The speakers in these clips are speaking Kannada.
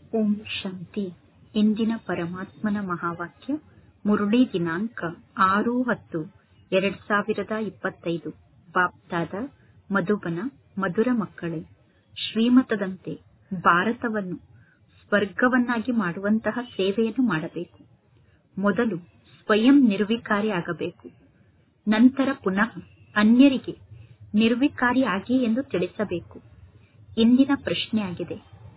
ಓಂ ಶಾಂತಿ ಇಂದಿನ ಪರಮಾತ್ಮನ ಮಹಾವಾಕ್ಯ ಮುರುಳಿ ದಿನಾಂಕ ಆರು ಹತ್ತು ಎರಡ್ ಸಾವಿರದ ಇಪ್ಪತ್ತೈದು ಬಾಪ್ದಾದ ಮಧುಬನ ಮಧುರ ಮಕ್ಕಳೇ ಶ್ರೀಮತದಂತೆ ಭಾರತವನ್ನು ಸ್ವರ್ಗವನ್ನಾಗಿ ಮಾಡುವಂತಹ ಸೇವೆಯನ್ನು ಮಾಡಬೇಕು ಮೊದಲು ಸ್ವಯಂ ನಿರ್ವಿಕಾರಿ ಆಗಬೇಕು ನಂತರ ಪುನಃ ಅನ್ಯರಿಗೆ ನಿರ್ವಿಕಾರಿ ಆಗಿ ಎಂದು ತಿಳಿಸಬೇಕು ಇಂದಿನ ಪ್ರಶ್ನೆಯಾಗಿದೆ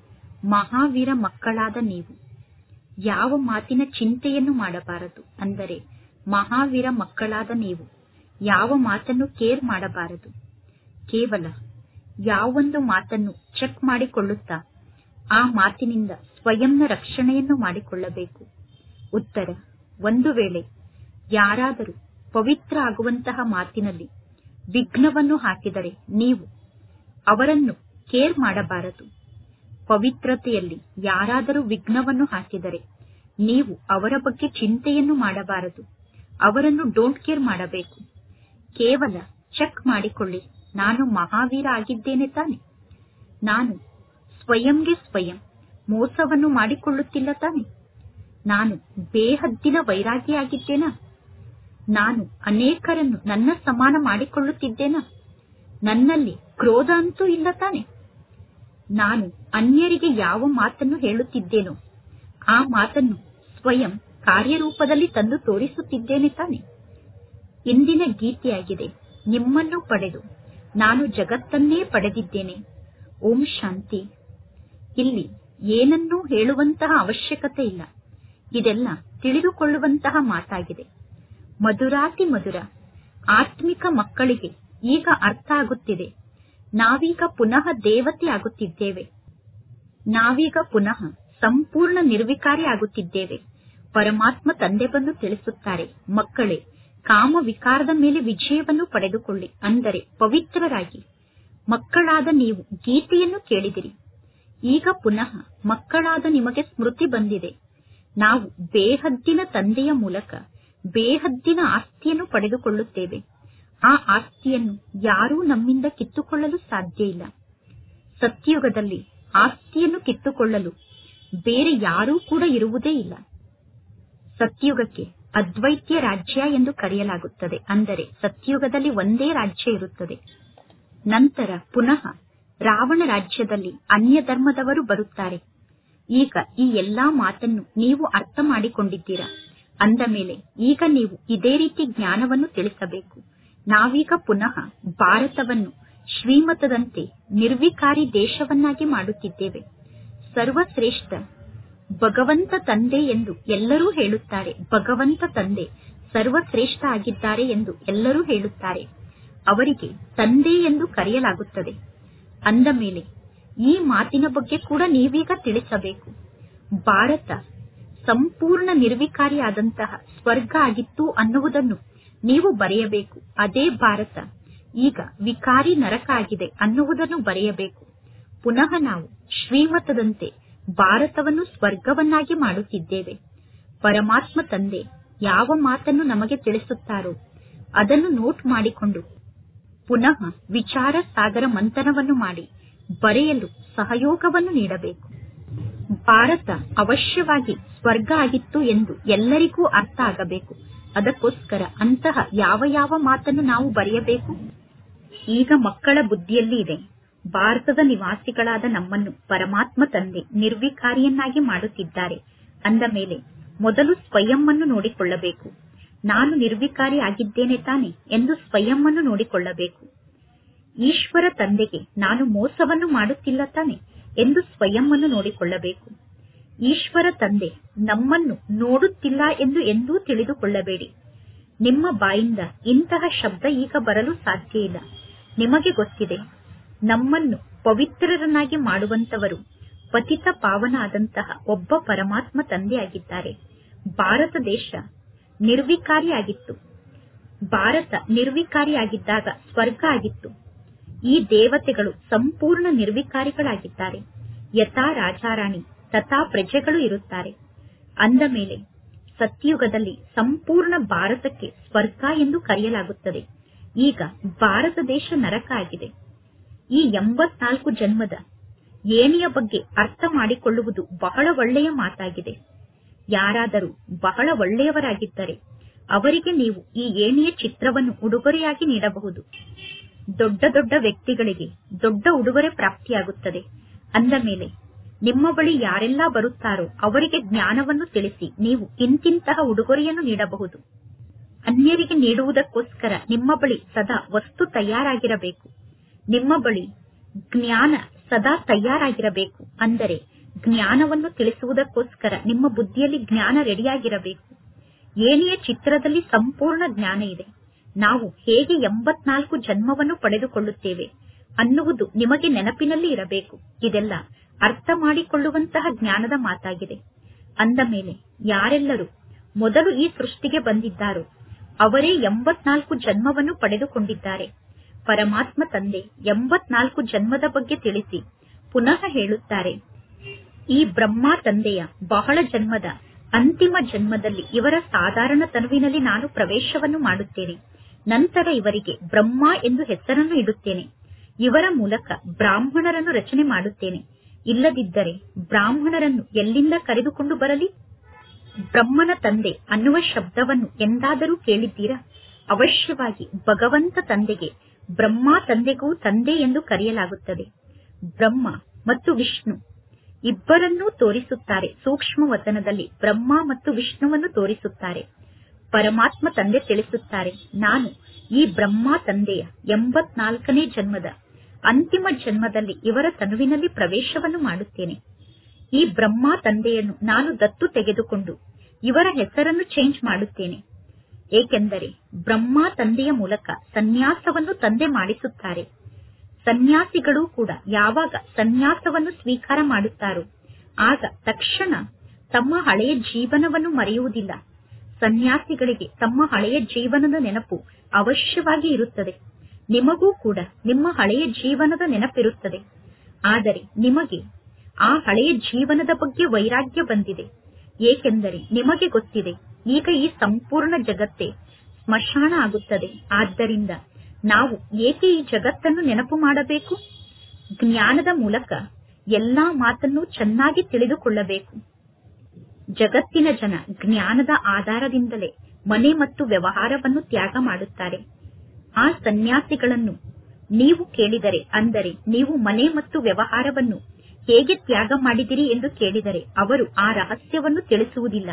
ಮಹಾವೀರ ಮಕ್ಕಳಾದ ನೀವು ಯಾವ ಮಾತಿನ ಚಿಂತೆಯನ್ನು ಮಾಡಬಾರದು ಅಂದರೆ ಮಹಾವೀರ ಮಕ್ಕಳಾದ ನೀವು ಯಾವ ಮಾತನ್ನು ಕೇರ್ ಮಾಡಬಾರದು ಕೇವಲ ಯಾವೊಂದು ಮಾತನ್ನು ಚೆಕ್ ಮಾಡಿಕೊಳ್ಳುತ್ತಾ ಆ ಮಾತಿನಿಂದ ಸ್ವಯಂನ ರಕ್ಷಣೆಯನ್ನು ಮಾಡಿಕೊಳ್ಳಬೇಕು ಉತ್ತರ ಒಂದು ವೇಳೆ ಯಾರಾದರೂ ಪವಿತ್ರ ಆಗುವಂತಹ ಮಾತಿನಲ್ಲಿ ವಿಘ್ನವನ್ನು ಹಾಕಿದರೆ ನೀವು ಅವರನ್ನು ಕೇರ್ ಮಾಡಬಾರದು ಪವಿತ್ರತೆಯಲ್ಲಿ ಯಾರಾದರೂ ವಿಘ್ನವನ್ನು ಹಾಕಿದರೆ ನೀವು ಅವರ ಬಗ್ಗೆ ಚಿಂತೆಯನ್ನು ಮಾಡಬಾರದು ಅವರನ್ನು ಡೋಂಟ್ ಕೇರ್ ಮಾಡಬೇಕು ಕೇವಲ ಚೆಕ್ ಮಾಡಿಕೊಳ್ಳಿ ನಾನು ಮಹಾವೀರ ಆಗಿದ್ದೇನೆ ತಾನೆ ನಾನು ಸ್ವಯಂಗೆ ಸ್ವಯಂ ಮೋಸವನ್ನು ಮಾಡಿಕೊಳ್ಳುತ್ತಿಲ್ಲ ತಾನೆ ನಾನು ಬೇಹದ್ದಿನ ವೈರಾಗಿಯಾಗಿದ್ದೇನಾ ನಾನು ಅನೇಕರನ್ನು ನನ್ನ ಸಮಾನ ಮಾಡಿಕೊಳ್ಳುತ್ತಿದ್ದೇನಾ ನನ್ನಲ್ಲಿ ಕ್ರೋಧ ಅಂತೂ ಇಲ್ಲ ತಾನೆ ನಾನು ಅನ್ಯರಿಗೆ ಯಾವ ಮಾತನ್ನು ಹೇಳುತ್ತಿದ್ದೇನೋ ಆ ಮಾತನ್ನು ಸ್ವಯಂ ಕಾರ್ಯರೂಪದಲ್ಲಿ ತಂದು ತೋರಿಸುತ್ತಿದ್ದೇನೆ ತಾನೆ ಇಂದಿನ ಗೀತೆಯಾಗಿದೆ ನಿಮ್ಮನ್ನು ಪಡೆದು ನಾನು ಜಗತ್ತನ್ನೇ ಪಡೆದಿದ್ದೇನೆ ಓಂ ಶಾಂತಿ ಇಲ್ಲಿ ಏನನ್ನೂ ಹೇಳುವಂತಹ ಅವಶ್ಯಕತೆ ಇಲ್ಲ ಇದೆಲ್ಲ ತಿಳಿದುಕೊಳ್ಳುವಂತಹ ಮಾತಾಗಿದೆ ಮಧುರಾತಿ ಮಧುರ ಆತ್ಮಿಕ ಮಕ್ಕಳಿಗೆ ಈಗ ಅರ್ಥ ಆಗುತ್ತಿದೆ ನಾವೀಗ ಪುನಃ ದೇವತೆ ಆಗುತ್ತಿದ್ದೇವೆ ನಾವೀಗ ಪುನಃ ಸಂಪೂರ್ಣ ನಿರ್ವಿಕಾರಿ ಆಗುತ್ತಿದ್ದೇವೆ ಪರಮಾತ್ಮ ತಂದೆ ಬಂದು ತಿಳಿಸುತ್ತಾರೆ ಮಕ್ಕಳೇ ಕಾಮ ವಿಕಾರದ ಮೇಲೆ ವಿಜಯವನ್ನು ಪಡೆದುಕೊಳ್ಳಿ ಅಂದರೆ ಪವಿತ್ರರಾಗಿ ಮಕ್ಕಳಾದ ನೀವು ಗೀತೆಯನ್ನು ಕೇಳಿದಿರಿ ಈಗ ಪುನಃ ಮಕ್ಕಳಾದ ನಿಮಗೆ ಸ್ಮೃತಿ ಬಂದಿದೆ ನಾವು ಬೇಹದ್ದಿನ ತಂದೆಯ ಮೂಲಕ ಬೇಹದ್ದಿನ ಆಸ್ತಿಯನ್ನು ಪಡೆದುಕೊಳ್ಳುತ್ತೇವೆ ಆ ಆಸ್ತಿಯನ್ನು ಯಾರೂ ನಮ್ಮಿಂದ ಕಿತ್ತುಕೊಳ್ಳಲು ಸಾಧ್ಯ ಇಲ್ಲ ಸತ್ಯಯುಗದಲ್ಲಿ ಆಸ್ತಿಯನ್ನು ಕಿತ್ತುಕೊಳ್ಳಲು ಬೇರೆ ಯಾರೂ ಕೂಡ ಇರುವುದೇ ಇಲ್ಲ ಸತ್ಯಯುಗಕ್ಕೆ ಅದ್ವೈತ್ಯ ರಾಜ್ಯ ಎಂದು ಕರೆಯಲಾಗುತ್ತದೆ ಅಂದರೆ ಸತ್ಯಯುಗದಲ್ಲಿ ಒಂದೇ ರಾಜ್ಯ ಇರುತ್ತದೆ ನಂತರ ಪುನಃ ರಾವಣ ರಾಜ್ಯದಲ್ಲಿ ಅನ್ಯ ಧರ್ಮದವರು ಬರುತ್ತಾರೆ ಈಗ ಈ ಎಲ್ಲಾ ಮಾತನ್ನು ನೀವು ಅರ್ಥ ಮಾಡಿಕೊಂಡಿದ್ದೀರಾ ಅಂದ ಮೇಲೆ ಈಗ ನೀವು ಇದೇ ರೀತಿ ಜ್ಞಾನವನ್ನು ತಿಳಿಸಬೇಕು ನಾವೀಗ ಪುನಃ ಭಾರತವನ್ನು ಶ್ರೀಮತದಂತೆ ನಿರ್ವಿಕಾರಿ ದೇಶವನ್ನಾಗಿ ಮಾಡುತ್ತಿದ್ದೇವೆ ಸರ್ವಶ್ರೇಷ್ಠ ಭಗವಂತ ತಂದೆ ಎಂದು ಎಲ್ಲರೂ ಹೇಳುತ್ತಾರೆ ಭಗವಂತ ತಂದೆ ಸರ್ವಶ್ರೇಷ್ಠ ಆಗಿದ್ದಾರೆ ಎಂದು ಎಲ್ಲರೂ ಹೇಳುತ್ತಾರೆ ಅವರಿಗೆ ತಂದೆ ಎಂದು ಕರೆಯಲಾಗುತ್ತದೆ ಅಂದ ಮೇಲೆ ಈ ಮಾತಿನ ಬಗ್ಗೆ ಕೂಡ ನೀವೀಗ ತಿಳಿಸಬೇಕು ಭಾರತ ಸಂಪೂರ್ಣ ನಿರ್ವಿಕಾರಿಯಾದಂತಹ ಸ್ವರ್ಗ ಆಗಿತ್ತು ಅನ್ನುವುದನ್ನು ನೀವು ಬರೆಯಬೇಕು ಅದೇ ಭಾರತ ಈಗ ವಿಕಾರಿ ನರಕ ಆಗಿದೆ ಅನ್ನುವುದನ್ನು ಬರೆಯಬೇಕು ಪುನಃ ನಾವು ಶ್ರೀಮತದಂತೆ ಭಾರತವನ್ನು ಸ್ವರ್ಗವನ್ನಾಗಿ ಮಾಡುತ್ತಿದ್ದೇವೆ ಪರಮಾತ್ಮ ತಂದೆ ಯಾವ ಮಾತನ್ನು ನಮಗೆ ತಿಳಿಸುತ್ತಾರೋ ಅದನ್ನು ನೋಟ್ ಮಾಡಿಕೊಂಡು ಪುನಃ ವಿಚಾರ ಸಾಗರ ಮಂಥನವನ್ನು ಮಾಡಿ ಬರೆಯಲು ಸಹಯೋಗವನ್ನು ನೀಡಬೇಕು ಭಾರತ ಅವಶ್ಯವಾಗಿ ಸ್ವರ್ಗ ಆಗಿತ್ತು ಎಂದು ಎಲ್ಲರಿಗೂ ಅರ್ಥ ಆಗಬೇಕು ಅದಕ್ಕೋಸ್ಕರ ಅಂತಹ ಯಾವ ಯಾವ ಮಾತನ್ನು ನಾವು ಬರೆಯಬೇಕು ಈಗ ಮಕ್ಕಳ ಬುದ್ಧಿಯಲ್ಲಿ ಇದೆ ಭಾರತದ ನಿವಾಸಿಗಳಾದ ನಮ್ಮನ್ನು ಪರಮಾತ್ಮ ತಂದೆ ನಿರ್ವಿಕಾರಿಯನ್ನಾಗಿ ಮಾಡುತ್ತಿದ್ದಾರೆ ಅಂದ ಮೇಲೆ ಮೊದಲು ಸ್ವಯಂವನ್ನು ನೋಡಿಕೊಳ್ಳಬೇಕು ನಾನು ನಿರ್ವಿಕಾರಿ ಆಗಿದ್ದೇನೆ ತಾನೆ ಎಂದು ಸ್ವಯಂವನ್ನು ನೋಡಿಕೊಳ್ಳಬೇಕು ಈಶ್ವರ ತಂದೆಗೆ ನಾನು ಮೋಸವನ್ನು ಮಾಡುತ್ತಿಲ್ಲ ತಾನೆ ಎಂದು ಸ್ವಯಂವನ್ನು ನೋಡಿಕೊಳ್ಳಬೇಕು ಈಶ್ವರ ತಂದೆ ನಮ್ಮನ್ನು ನೋಡುತ್ತಿಲ್ಲ ಎಂದು ಎಂದೂ ತಿಳಿದುಕೊಳ್ಳಬೇಡಿ ನಿಮ್ಮ ಬಾಯಿಂದ ಇಂತಹ ಶಬ್ದ ಈಗ ಬರಲು ಸಾಧ್ಯ ಇಲ್ಲ ನಿಮಗೆ ಗೊತ್ತಿದೆ ನಮ್ಮನ್ನು ಪವಿತ್ರರನ್ನಾಗಿ ಮಾಡುವಂತವರು ಪತಿತ ಪಾವನ ಆದಂತಹ ಒಬ್ಬ ಪರಮಾತ್ಮ ತಂದೆಯಾಗಿದ್ದಾರೆ ಭಾರತ ದೇಶ ನಿರ್ವಿಕಾರಿಯಾಗಿತ್ತು ಭಾರತ ನಿರ್ವಿಕಾರಿಯಾಗಿದ್ದಾಗ ಸ್ವರ್ಗ ಆಗಿತ್ತು ಈ ದೇವತೆಗಳು ಸಂಪೂರ್ಣ ನಿರ್ವಿಕಾರಿಗಳಾಗಿದ್ದಾರೆ ಯಥಾ ರಾಜಾರಾಣಿ ತಥಾ ಪ್ರಜೆಗಳು ಇರುತ್ತಾರೆ ಅಂದ ಮೇಲೆ ಸತ್ಯಯುಗದಲ್ಲಿ ಸಂಪೂರ್ಣ ಭಾರತಕ್ಕೆ ಸ್ವರ್ಗ ಎಂದು ಕರೆಯಲಾಗುತ್ತದೆ ಈಗ ಭಾರತ ದೇಶ ನರಕ ಆಗಿದೆ ಈ ಎಂಬತ್ನಾಲ್ಕು ಜನ್ಮದ ಏಣಿಯ ಬಗ್ಗೆ ಅರ್ಥ ಮಾಡಿಕೊಳ್ಳುವುದು ಬಹಳ ಒಳ್ಳೆಯ ಮಾತಾಗಿದೆ ಯಾರಾದರೂ ಬಹಳ ಒಳ್ಳೆಯವರಾಗಿದ್ದರೆ ಅವರಿಗೆ ನೀವು ಈ ಏಣಿಯ ಚಿತ್ರವನ್ನು ಉಡುಗೊರೆಯಾಗಿ ನೀಡಬಹುದು ದೊಡ್ಡ ದೊಡ್ಡ ವ್ಯಕ್ತಿಗಳಿಗೆ ದೊಡ್ಡ ಉಡುಗೊರೆ ಪ್ರಾಪ್ತಿಯಾಗುತ್ತದೆ ಅಂದ ಮೇಲೆ ನಿಮ್ಮ ಬಳಿ ಯಾರೆಲ್ಲ ಬರುತ್ತಾರೋ ಅವರಿಗೆ ಜ್ಞಾನವನ್ನು ತಿಳಿಸಿ ನೀವು ಇಂತಿಂತಹ ಉಡುಗೊರೆಯನ್ನು ನೀಡಬಹುದು ಅನ್ಯರಿಗೆ ನೀಡುವುದಕ್ಕೋಸ್ಕರ ನಿಮ್ಮ ಬಳಿ ಸದಾ ವಸ್ತು ತಯಾರಾಗಿರಬೇಕು ನಿಮ್ಮ ಬಳಿ ಜ್ಞಾನ ಸದಾ ತಯಾರಾಗಿರಬೇಕು ಅಂದರೆ ಜ್ಞಾನವನ್ನು ತಿಳಿಸುವುದಕ್ಕೋಸ್ಕರ ನಿಮ್ಮ ಬುದ್ಧಿಯಲ್ಲಿ ಜ್ಞಾನ ರೆಡಿಯಾಗಿರಬೇಕು ಏಣಿಯ ಚಿತ್ರದಲ್ಲಿ ಸಂಪೂರ್ಣ ಜ್ಞಾನ ಇದೆ ನಾವು ಹೇಗೆ ಎಂಬತ್ನಾಲ್ಕು ಜನ್ಮವನ್ನು ಪಡೆದುಕೊಳ್ಳುತ್ತೇವೆ ಅನ್ನುವುದು ನಿಮಗೆ ನೆನಪಿನಲ್ಲಿ ಇರಬೇಕು ಇದೆಲ್ಲ ಅರ್ಥ ಮಾಡಿಕೊಳ್ಳುವಂತಹ ಜ್ಞಾನದ ಮಾತಾಗಿದೆ ಅಂದ ಮೇಲೆ ಯಾರೆಲ್ಲರೂ ಮೊದಲು ಈ ಸೃಷ್ಟಿಗೆ ಬಂದಿದ್ದಾರೋ ಅವರೇ ಎಂಬತ್ನಾಲ್ಕು ಜನ್ಮವನ್ನು ಪಡೆದುಕೊಂಡಿದ್ದಾರೆ ಪರಮಾತ್ಮ ತಂದೆ ಎಂಬತ್ನಾಲ್ಕು ಜನ್ಮದ ಬಗ್ಗೆ ತಿಳಿಸಿ ಪುನಃ ಹೇಳುತ್ತಾರೆ ಈ ಬ್ರಹ್ಮ ತಂದೆಯ ಬಹಳ ಜನ್ಮದ ಅಂತಿಮ ಜನ್ಮದಲ್ಲಿ ಇವರ ಸಾಧಾರಣ ತನುವಿನಲ್ಲಿ ನಾನು ಪ್ರವೇಶವನ್ನು ಮಾಡುತ್ತೇನೆ ನಂತರ ಇವರಿಗೆ ಬ್ರಹ್ಮ ಎಂದು ಹೆಸರನ್ನು ಇಡುತ್ತೇನೆ ಇವರ ಮೂಲಕ ಬ್ರಾಹ್ಮಣರನ್ನು ರಚನೆ ಮಾಡುತ್ತೇನೆ ಇಲ್ಲದಿದ್ದರೆ ಬ್ರಾಹ್ಮಣರನ್ನು ಎಲ್ಲಿಂದ ಕರೆದುಕೊಂಡು ಬರಲಿ ಬ್ರಹ್ಮನ ತಂದೆ ಅನ್ನುವ ಶಬ್ದವನ್ನು ಎಂದಾದರೂ ಕೇಳಿದ್ದೀರಾ ಅವಶ್ಯವಾಗಿ ಭಗವಂತ ತಂದೆಗೆ ಬ್ರಹ್ಮ ತಂದೆಗೂ ತಂದೆ ಎಂದು ಕರೆಯಲಾಗುತ್ತದೆ ಬ್ರಹ್ಮ ಮತ್ತು ವಿಷ್ಣು ಇಬ್ಬರನ್ನೂ ತೋರಿಸುತ್ತಾರೆ ಸೂಕ್ಷ್ಮ ವತನದಲ್ಲಿ ಬ್ರಹ್ಮ ಮತ್ತು ವಿಷ್ಣುವನ್ನು ತೋರಿಸುತ್ತಾರೆ ಪರಮಾತ್ಮ ತಂದೆ ತಿಳಿಸುತ್ತಾರೆ ನಾನು ಈ ಬ್ರಹ್ಮ ತಂದೆಯ ಎಂಬತ್ನಾಲ್ಕನೇ ಜನ್ಮದ ಅಂತಿಮ ಜನ್ಮದಲ್ಲಿ ಇವರ ತನುವಿನಲ್ಲಿ ಪ್ರವೇಶವನ್ನು ಮಾಡುತ್ತೇನೆ ಈ ಬ್ರಹ್ಮ ತಂದೆಯನ್ನು ನಾನು ದತ್ತು ತೆಗೆದುಕೊಂಡು ಇವರ ಹೆಸರನ್ನು ಚೇಂಜ್ ಮಾಡುತ್ತೇನೆ ಏಕೆಂದರೆ ಬ್ರಹ್ಮ ತಂದೆಯ ಮೂಲಕ ಸನ್ಯಾಸವನ್ನು ತಂದೆ ಮಾಡಿಸುತ್ತಾರೆ ಸನ್ಯಾಸಿಗಳು ಕೂಡ ಯಾವಾಗ ಸನ್ಯಾಸವನ್ನು ಸ್ವೀಕಾರ ಮಾಡುತ್ತಾರೋ ಆಗ ತಕ್ಷಣ ತಮ್ಮ ಹಳೆಯ ಜೀವನವನ್ನು ಮರೆಯುವುದಿಲ್ಲ ಸನ್ಯಾಸಿಗಳಿಗೆ ತಮ್ಮ ಹಳೆಯ ಜೀವನದ ನೆನಪು ಅವಶ್ಯವಾಗಿ ಇರುತ್ತದೆ ನಿಮಗೂ ಕೂಡ ನಿಮ್ಮ ಹಳೆಯ ಜೀವನದ ನೆನಪಿರುತ್ತದೆ ಆದರೆ ನಿಮಗೆ ಆ ಹಳೆಯ ಜೀವನದ ಬಗ್ಗೆ ವೈರಾಗ್ಯ ಬಂದಿದೆ ಏಕೆಂದರೆ ನಿಮಗೆ ಗೊತ್ತಿದೆ ಈಗ ಈ ಸಂಪೂರ್ಣ ಜಗತ್ತೇ ಸ್ಮಶಾನ ಆಗುತ್ತದೆ ಆದ್ದರಿಂದ ನಾವು ಏಕೆ ಈ ಜಗತ್ತನ್ನು ನೆನಪು ಮಾಡಬೇಕು ಜ್ಞಾನದ ಮೂಲಕ ಎಲ್ಲಾ ಮಾತನ್ನು ಚೆನ್ನಾಗಿ ತಿಳಿದುಕೊಳ್ಳಬೇಕು ಜಗತ್ತಿನ ಜನ ಜ್ಞಾನದ ಆಧಾರದಿಂದಲೇ ಮನೆ ಮತ್ತು ವ್ಯವಹಾರವನ್ನು ತ್ಯಾಗ ಮಾಡುತ್ತಾರೆ ಆ ಸನ್ಯಾಸಿಗಳನ್ನು ನೀವು ಕೇಳಿದರೆ ಅಂದರೆ ನೀವು ಮನೆ ಮತ್ತು ವ್ಯವಹಾರವನ್ನು ಹೇಗೆ ತ್ಯಾಗ ಮಾಡಿದಿರಿ ಎಂದು ಕೇಳಿದರೆ ಅವರು ಆ ರಹಸ್ಯವನ್ನು ತಿಳಿಸುವುದಿಲ್ಲ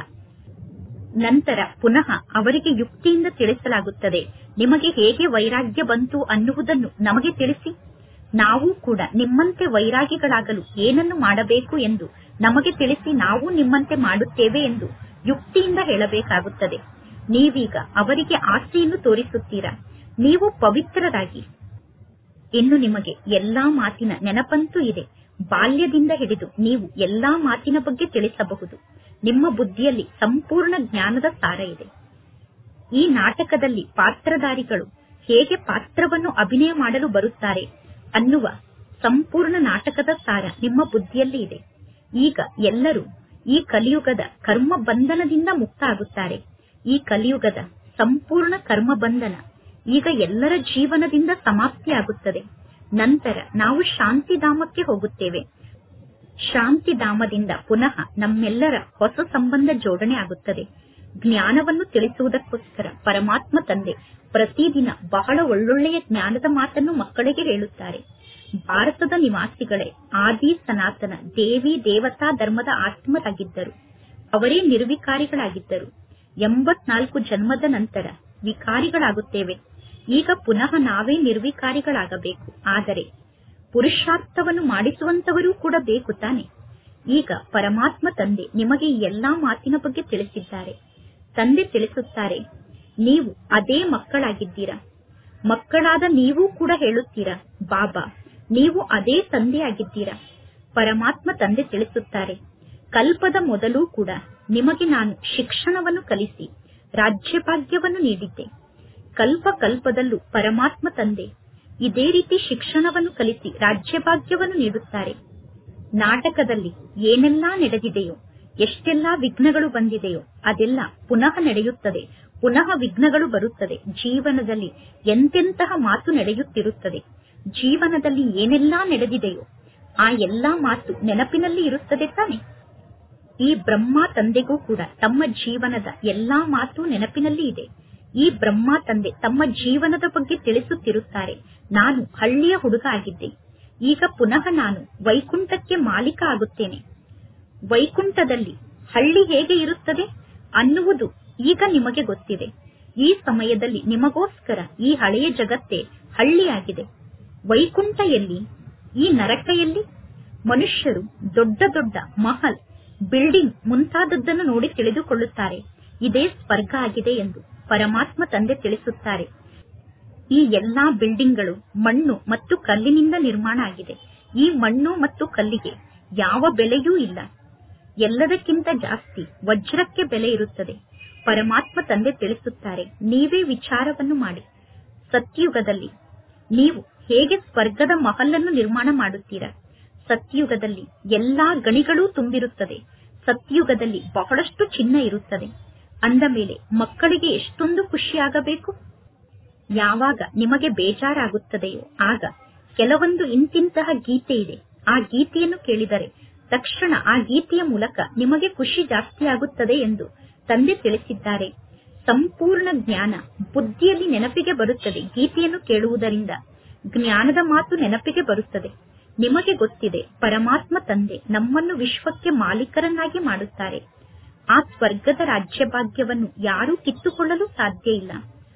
ನಂತರ ಪುನಃ ಅವರಿಗೆ ಯುಕ್ತಿಯಿಂದ ತಿಳಿಸಲಾಗುತ್ತದೆ ನಿಮಗೆ ಹೇಗೆ ವೈರಾಗ್ಯ ಬಂತು ಅನ್ನುವುದನ್ನು ನಮಗೆ ತಿಳಿಸಿ ನಾವು ಕೂಡ ನಿಮ್ಮಂತೆ ವೈರಾಗಿಗಳಾಗಲು ಏನನ್ನು ಮಾಡಬೇಕು ಎಂದು ನಮಗೆ ತಿಳಿಸಿ ನಾವು ನಿಮ್ಮಂತೆ ಮಾಡುತ್ತೇವೆ ಎಂದು ಯುಕ್ತಿಯಿಂದ ಹೇಳಬೇಕಾಗುತ್ತದೆ ನೀವೀಗ ಅವರಿಗೆ ಆಸೆಯನ್ನು ತೋರಿಸುತ್ತೀರಾ ನೀವು ಪವಿತ್ರರಾಗಿ ಇನ್ನು ನಿಮಗೆ ಎಲ್ಲಾ ಮಾತಿನ ನೆನಪಂತೂ ಇದೆ ಬಾಲ್ಯದಿಂದ ಹಿಡಿದು ನೀವು ಎಲ್ಲಾ ಮಾತಿನ ಬಗ್ಗೆ ತಿಳಿಸಬಹುದು ನಿಮ್ಮ ಬುದ್ಧಿಯಲ್ಲಿ ಸಂಪೂರ್ಣ ಜ್ಞಾನದ ಸಾರ ಇದೆ ಈ ನಾಟಕದಲ್ಲಿ ಪಾತ್ರಧಾರಿಗಳು ಹೇಗೆ ಪಾತ್ರವನ್ನು ಅಭಿನಯ ಮಾಡಲು ಬರುತ್ತಾರೆ ಅನ್ನುವ ಸಂಪೂರ್ಣ ನಾಟಕದ ಸಾರ ನಿಮ್ಮ ಬುದ್ಧಿಯಲ್ಲಿ ಇದೆ ಈಗ ಎಲ್ಲರೂ ಈ ಕಲಿಯುಗದ ಕರ್ಮ ಬಂಧನದಿಂದ ಮುಕ್ತ ಆಗುತ್ತಾರೆ ಈ ಕಲಿಯುಗದ ಸಂಪೂರ್ಣ ಕರ್ಮ ಬಂಧನ ಈಗ ಎಲ್ಲರ ಜೀವನದಿಂದ ಸಮಾಪ್ತಿಯಾಗುತ್ತದೆ ನಂತರ ನಾವು ಶಾಂತಿಧಾಮಕ್ಕೆ ಹೋಗುತ್ತೇವೆ ಶಾಂತಿಧಾಮದಿಂದ ಪುನಃ ನಮ್ಮೆಲ್ಲರ ಹೊಸ ಸಂಬಂಧ ಜೋಡಣೆ ಆಗುತ್ತದೆ ಜ್ಞಾನವನ್ನು ತಿಳಿಸುವುದಕ್ಕೋಸ್ಕರ ಪರಮಾತ್ಮ ತಂದೆ ಪ್ರತಿದಿನ ಬಹಳ ಒಳ್ಳೊಳ್ಳೆಯ ಜ್ಞಾನದ ಮಾತನ್ನು ಮಕ್ಕಳಿಗೆ ಹೇಳುತ್ತಾರೆ ಭಾರತದ ನಿವಾಸಿಗಳೇ ಆದಿ ಸನಾತನ ದೇವಿ ದೇವತಾ ಧರ್ಮದ ಆತ್ಮರಾಗಿದ್ದರು ಅವರೇ ನಿರ್ವಿಕಾರಿಗಳಾಗಿದ್ದರು ಎಂಬತ್ನಾಲ್ಕು ಜನ್ಮದ ನಂತರ ವಿಕಾರಿಗಳಾಗುತ್ತೇವೆ ಈಗ ಪುನಃ ನಾವೇ ನಿರ್ವಿಕಾರಿಗಳಾಗಬೇಕು ಆದರೆ ಪುರುಷಾರ್ಥವನ್ನು ಮಾಡಿಸುವಂತವರೂ ಕೂಡ ಬೇಕು ತಾನೆ ಈಗ ಪರಮಾತ್ಮ ತಂದೆ ನಿಮಗೆ ಈ ಎಲ್ಲಾ ಮಾತಿನ ಬಗ್ಗೆ ತಿಳಿಸಿದ್ದಾರೆ ತಂದೆ ತಿಳಿಸುತ್ತಾರೆ ನೀವು ಅದೇ ಮಕ್ಕಳಾಗಿದ್ದೀರಾ ಮಕ್ಕಳಾದ ನೀವು ಕೂಡ ಹೇಳುತ್ತೀರಾ ಬಾಬಾ ನೀವು ಅದೇ ತಂದೆಯಾಗಿದ್ದೀರಾ ಪರಮಾತ್ಮ ತಂದೆ ತಿಳಿಸುತ್ತಾರೆ ಕಲ್ಪದ ಮೊದಲು ಕೂಡ ನಿಮಗೆ ನಾನು ಶಿಕ್ಷಣವನ್ನು ಕಲಿಸಿ ರಾಜ್ಯಭಾಗ್ಯವನ್ನು ನೀಡಿದ್ದೆ ಕಲ್ಪ ಕಲ್ಪದಲ್ಲೂ ಪರಮಾತ್ಮ ತಂದೆ ಇದೇ ರೀತಿ ಶಿಕ್ಷಣವನ್ನು ಕಲಿಸಿ ರಾಜ್ಯಭಾಗ್ಯವನ್ನು ನೀಡುತ್ತಾರೆ ನಾಟಕದಲ್ಲಿ ಏನೆಲ್ಲಾ ನಡೆದಿದೆಯೋ ಎಷ್ಟೆಲ್ಲಾ ವಿಘ್ನಗಳು ಬಂದಿದೆಯೋ ಅದೆಲ್ಲ ಪುನಃ ನಡೆಯುತ್ತದೆ ಪುನಃ ವಿಘ್ನಗಳು ಬರುತ್ತದೆ ಜೀವನದಲ್ಲಿ ಎಂತೆಂತಹ ಮಾತು ನಡೆಯುತ್ತಿರುತ್ತದೆ ಜೀವನದಲ್ಲಿ ಏನೆಲ್ಲಾ ನಡೆದಿದೆಯೋ ಆ ಎಲ್ಲಾ ಮಾತು ನೆನಪಿನಲ್ಲಿ ಇರುತ್ತದೆ ತಾನೆ ಈ ಬ್ರಹ್ಮ ತಂದೆಗೂ ಕೂಡ ತಮ್ಮ ಜೀವನದ ಎಲ್ಲಾ ಮಾತು ನೆನಪಿನಲ್ಲಿ ಇದೆ ಈ ಬ್ರಹ್ಮ ತಂದೆ ತಮ್ಮ ಜೀವನದ ಬಗ್ಗೆ ತಿಳಿಸುತ್ತಿರುತ್ತಾರೆ ನಾನು ಹಳ್ಳಿಯ ಹುಡುಗ ಆಗಿದ್ದೆ ಈಗ ಪುನಃ ನಾನು ವೈಕುಂಠಕ್ಕೆ ಮಾಲೀಕ ಆಗುತ್ತೇನೆ ವೈಕುಂಠದಲ್ಲಿ ಹಳ್ಳಿ ಹೇಗೆ ಇರುತ್ತದೆ ಅನ್ನುವುದು ಈಗ ನಿಮಗೆ ಗೊತ್ತಿದೆ ಈ ಸಮಯದಲ್ಲಿ ನಿಮಗೋಸ್ಕರ ಈ ಹಳೆಯ ಜಗತ್ತೇ ಹಳ್ಳಿಯಾಗಿದೆ ವೈಕುಂಠ ಎಲ್ಲಿ ಈ ನರಕ ಎಲ್ಲಿ ಮನುಷ್ಯರು ದೊಡ್ಡ ದೊಡ್ಡ ಮಹಲ್ ಬಿಲ್ಡಿಂಗ್ ಮುಂತಾದದ್ದನ್ನು ನೋಡಿ ತಿಳಿದುಕೊಳ್ಳುತ್ತಾರೆ ಇದೇ ಸ್ವರ್ಗ ಆಗಿದೆ ಎಂದು ಪರಮಾತ್ಮ ತಂದೆ ತಿಳಿಸುತ್ತಾರೆ ಈ ಎಲ್ಲಾ ಬಿಲ್ಡಿಂಗ್ಗಳು ಮಣ್ಣು ಮತ್ತು ಕಲ್ಲಿನಿಂದ ನಿರ್ಮಾಣ ಆಗಿದೆ ಈ ಮಣ್ಣು ಮತ್ತು ಕಲ್ಲಿಗೆ ಯಾವ ಬೆಲೆಯೂ ಇಲ್ಲ ಎಲ್ಲದಕ್ಕಿಂತ ಜಾಸ್ತಿ ವಜ್ರಕ್ಕೆ ಬೆಲೆ ಇರುತ್ತದೆ ಪರಮಾತ್ಮ ತಂದೆ ತಿಳಿಸುತ್ತಾರೆ ನೀವೇ ವಿಚಾರವನ್ನು ಮಾಡಿ ಸತ್ಯುಗದಲ್ಲಿ ನೀವು ಹೇಗೆ ಸ್ವರ್ಗದ ಮಹಲನ್ನು ನಿರ್ಮಾಣ ಮಾಡುತ್ತೀರಾ ಸತ್ಯುಗದಲ್ಲಿ ಎಲ್ಲಾ ಗಣಿಗಳೂ ತುಂಬಿರುತ್ತದೆ ಸತ್ಯುಗದಲ್ಲಿ ಬಹಳಷ್ಟು ಚಿನ್ನ ಇರುತ್ತದೆ ಅಂದ ಮೇಲೆ ಮಕ್ಕಳಿಗೆ ಎಷ್ಟೊಂದು ಖುಷಿಯಾಗಬೇಕು ಯಾವಾಗ ನಿಮಗೆ ಬೇಜಾರಾಗುತ್ತದೆಯೋ ಆಗ ಕೆಲವೊಂದು ಇಂತಿಂತಹ ಗೀತೆ ಇದೆ ಆ ಗೀತೆಯನ್ನು ಕೇಳಿದರೆ ತಕ್ಷಣ ಆ ಗೀತೆಯ ಮೂಲಕ ನಿಮಗೆ ಖುಷಿ ಜಾಸ್ತಿಯಾಗುತ್ತದೆ ಎಂದು ತಂದೆ ತಿಳಿಸಿದ್ದಾರೆ ಸಂಪೂರ್ಣ ಜ್ಞಾನ ಬುದ್ಧಿಯಲ್ಲಿ ನೆನಪಿಗೆ ಬರುತ್ತದೆ ಗೀತೆಯನ್ನು ಕೇಳುವುದರಿಂದ ಜ್ಞಾನದ ಮಾತು ನೆನಪಿಗೆ ಬರುತ್ತದೆ ನಿಮಗೆ ಗೊತ್ತಿದೆ ಪರಮಾತ್ಮ ತಂದೆ ನಮ್ಮನ್ನು ವಿಶ್ವಕ್ಕೆ ಮಾಲೀಕರನ್ನಾಗಿ ಮಾಡುತ್ತಾರೆ ಆ ಸ್ವರ್ಗದ ರಾಜ್ಯ ಭಾಗ್ಯವನ್ನು ಯಾರೂ ಕಿತ್ತುಕೊಳ್ಳಲು ಸಾಧ್ಯ ಇಲ್ಲ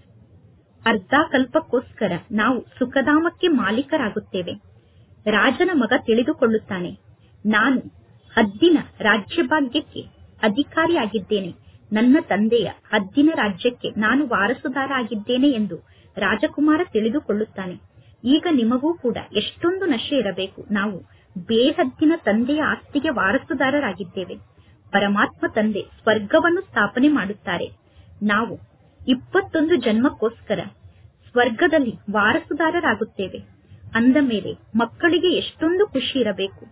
ಅರ್ಧ ಕಲ್ಪಕ್ಕೋಸ್ಕರ ನಾವು ಸುಖಧಾಮಕ್ಕೆ ಮಾಲೀಕರಾಗುತ್ತೇವೆ ರಾಜನ ಮಗ ತಿಳಿದುಕೊಳ್ಳುತ್ತಾನೆ ನಾನು ಹದ್ದಿನ ರಾಜ್ಯಭಾಗ್ಯಕ್ಕೆ ಅಧಿಕಾರಿಯಾಗಿದ್ದೇನೆ ನನ್ನ ತಂದೆಯ ಹದ್ದಿನ ರಾಜ್ಯಕ್ಕೆ ನಾನು ವಾರಸುದಾರ ಆಗಿದ್ದೇನೆ ಎಂದು ರಾಜಕುಮಾರ ತಿಳಿದುಕೊಳ್ಳುತ್ತಾನೆ ಈಗ ನಿಮಗೂ ಕೂಡ ಎಷ್ಟೊಂದು ನಶೆ ಇರಬೇಕು ನಾವು ಬೇಹದ್ದಿನ ತಂದೆಯ ಆಸ್ತಿಗೆ ವಾರಸುದಾರರಾಗಿದ್ದೇವೆ ಪರಮಾತ್ಮ ತಂದೆ ಸ್ವರ್ಗವನ್ನು ಸ್ಥಾಪನೆ ಮಾಡುತ್ತಾರೆ ನಾವು ಇಪ್ಪತ್ತೊಂದು ಜನ್ಮಕ್ಕೋಸ್ಕರ ಸ್ವರ್ಗದಲ್ಲಿ ವಾರಸುದಾರರಾಗುತ್ತೇವೆ ಅಂದ ಮೇಲೆ ಮಕ್ಕಳಿಗೆ ಎಷ್ಟೊಂದು ಖುಷಿ ಇರಬೇಕು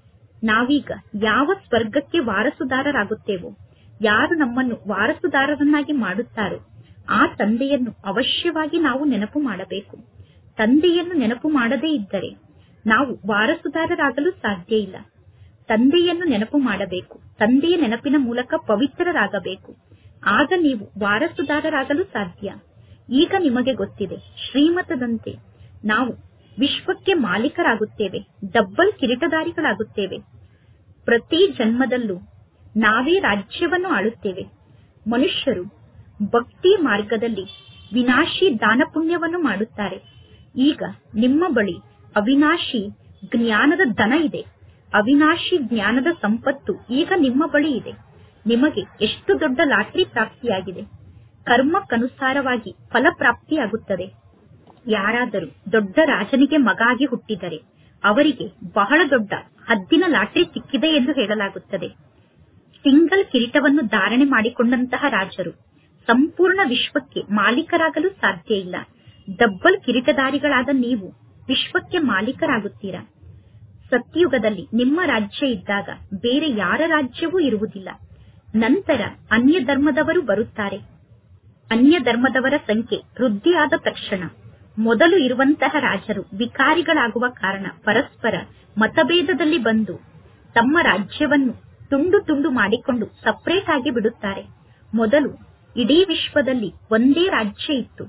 ನಾವೀಗ ಯಾವ ಸ್ವರ್ಗಕ್ಕೆ ವಾರಸುದಾರರಾಗುತ್ತೇವೋ ಯಾರು ನಮ್ಮನ್ನು ವಾರಸುದಾರರನ್ನಾಗಿ ಮಾಡುತ್ತಾರೋ ಆ ತಂದೆಯನ್ನು ಅವಶ್ಯವಾಗಿ ನಾವು ನೆನಪು ಮಾಡಬೇಕು ತಂದೆಯನ್ನು ನೆನಪು ಮಾಡದೇ ಇದ್ದರೆ ನಾವು ವಾರಸುದಾರರಾಗಲು ಸಾಧ್ಯ ಇಲ್ಲ ತಂದೆಯನ್ನು ನೆನಪು ಮಾಡಬೇಕು ತಂದೆಯ ನೆನಪಿನ ಮೂಲಕ ಪವಿತ್ರರಾಗಬೇಕು ಆಗ ನೀವು ವಾರಸುದಾರರಾಗಲು ಸಾಧ್ಯ ಈಗ ನಿಮಗೆ ಗೊತ್ತಿದೆ ಶ್ರೀಮತದಂತೆ ನಾವು ವಿಶ್ವಕ್ಕೆ ಮಾಲೀಕರಾಗುತ್ತೇವೆ ಡಬ್ಬಲ್ ಕಿರೀಟಧಾರಿಗಳಾಗುತ್ತೇವೆ ಪ್ರತಿ ಜನ್ಮದಲ್ಲೂ ನಾವೇ ರಾಜ್ಯವನ್ನು ಆಳುತ್ತೇವೆ ಮನುಷ್ಯರು ಭಕ್ತಿ ಮಾರ್ಗದಲ್ಲಿ ವಿನಾಶಿ ದಾನ ಪುಣ್ಯವನ್ನು ಮಾಡುತ್ತಾರೆ ಈಗ ನಿಮ್ಮ ಬಳಿ ಅವಿನಾಶಿ ಜ್ಞಾನದ ಧನ ಇದೆ ಅವಿನಾಶಿ ಜ್ಞಾನದ ಸಂಪತ್ತು ಈಗ ನಿಮ್ಮ ಬಳಿ ಇದೆ ನಿಮಗೆ ಎಷ್ಟು ದೊಡ್ಡ ಲಾಟ್ರಿ ಪ್ರಾಪ್ತಿಯಾಗಿದೆ ಕರ್ಮಕ್ಕನುಸಾರವಾಗಿ ಫಲ ಪ್ರಾಪ್ತಿಯಾಗುತ್ತದೆ ಯಾರಾದರೂ ದೊಡ್ಡ ರಾಜನಿಗೆ ಮಗಾಗಿ ಹುಟ್ಟಿದರೆ ಅವರಿಗೆ ಬಹಳ ದೊಡ್ಡ ಹದ್ದಿನ ಲಾಟ್ರಿ ಸಿಕ್ಕಿದೆ ಎಂದು ಹೇಳಲಾಗುತ್ತದೆ ಸಿಂಗಲ್ ಕಿರೀಟವನ್ನು ಧಾರಣೆ ಮಾಡಿಕೊಂಡಂತಹ ರಾಜರು ಸಂಪೂರ್ಣ ವಿಶ್ವಕ್ಕೆ ಮಾಲೀಕರಾಗಲು ಸಾಧ್ಯ ಇಲ್ಲ ಡಬ್ಬಲ್ ಕಿರೀಟಧಾರಿಗಳಾದ ನೀವು ವಿಶ್ವಕ್ಕೆ ಮಾಲೀಕರಾಗುತ್ತೀರಾ ಸತ್ಯುಗದಲ್ಲಿ ನಿಮ್ಮ ರಾಜ್ಯ ಇದ್ದಾಗ ಬೇರೆ ಯಾರ ರಾಜ್ಯವೂ ಇರುವುದಿಲ್ಲ ನಂತರ ಅನ್ಯ ಧರ್ಮದವರು ಬರುತ್ತಾರೆ ಅನ್ಯ ಧರ್ಮದವರ ಸಂಖ್ಯೆ ವೃದ್ಧಿಯಾದ ತಕ್ಷಣ ಮೊದಲು ಇರುವಂತಹ ರಾಜರು ವಿಕಾರಿಗಳಾಗುವ ಕಾರಣ ಪರಸ್ಪರ ಮತಭೇದದಲ್ಲಿ ಬಂದು ತಮ್ಮ ರಾಜ್ಯವನ್ನು ತುಂಡು ತುಂಡು ಮಾಡಿಕೊಂಡು ಸಪರೇಟ್ ಆಗಿ ಬಿಡುತ್ತಾರೆ ಮೊದಲು ಇಡೀ ವಿಶ್ವದಲ್ಲಿ ಒಂದೇ ರಾಜ್ಯ ಇತ್ತು